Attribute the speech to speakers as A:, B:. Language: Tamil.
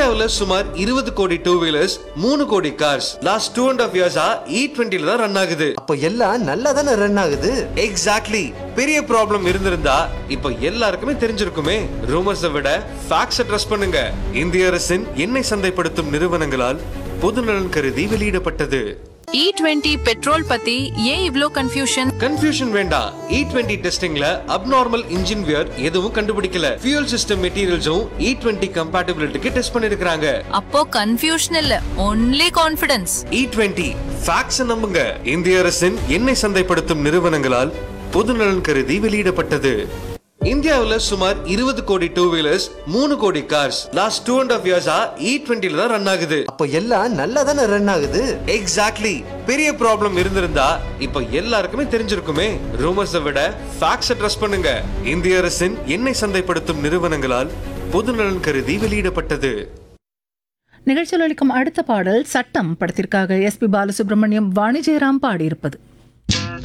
A: இந்தியாவுல சுமார் இருபது கோடி டூ வீலர்ஸ் மூணு கோடி cars last two and half இயர்ஸா இ டுவெண்ட்டில தான் ரன் ஆகுது
B: அப்போ எல்லாம் நல்லா தானே ரன் ஆகுது
A: எக்ஸாக்ட்லி பெரிய ப்ராப்ளம் இருந்திருந்தா இப்ப எல்லாருக்குமே தெரிஞ்சிருக்குமே ரூமர்ஸை விட ஃபேக்ட்ஸை ட்ரஸ்ட் பண்ணுங்க இந்திய அரசின் எண்ணெய் சந்தைப்படுத்தும் நிறுவனங்களால் பொதுநலன் கருதி வெளியிடப்பட்டது
C: இ டுவெண்ட்டி பெட்ரோல் பத்தி ஏன் இவ்ளோ கன்ஃபியூஷன்
A: கன்ஃபியூஷன் வேண்டாம் இ டுவெண்ட்டி டெஸ்டிங்ல அப்நார்மல் இன்ஜின் வியர் எதுவும் கண்டுபிடிக்கல ஃபியூல் சிஸ்டம் மெட்டீரியல்ஸும் இ டுவெண்ட்டி கம்பேட்டபிலிட்டிக்கு டெஸ்ட் பண்ணிருக்காங்க
C: அப்போ கன்ஃபியூஷன் இல்ல only confidence
A: E twenty facts நம்புங்க இந்திய அரசின் எண்ணெய் சந்தைப்படுத்தும் நிறுவனங்களால் பொதுநலன் கருதி வெளியிடப்பட்டது இந்தியாவுல சுமார் இருபது கோடி டூ வீலர்ஸ் மூணு கோடி cars last two and half இயர்ஸா இ டுவெண்ட்டில தான் ரன் ஆகுது
B: அப்போ எல்லாம் நல்லா தானே ரன் ஆகுது
A: எக்ஸாக்ட்லி பெரிய ப்ராப்ளம் இருந்திருந்தா இப்ப எல்லாருக்குமே தெரிஞ்சிருக்குமே ரூமர்ஸை விட ஃபேக்ட்ஸை ட்ரஸ்ட் பண்ணுங்க இந்திய அரசின் எண்ணெய் சந்தைப்படுத்தும் நிறுவனங்களால் பொதுநலன் கருதி வெளியிடப்பட்டது
D: நிகழ்ச்சியில் அளிக்கும் அடுத்த பாடல் சட்டம் படத்திற்காக எஸ்பி பாலசுப்ரமணியம் வாணி ஜெயராம் பாடியிருப்பது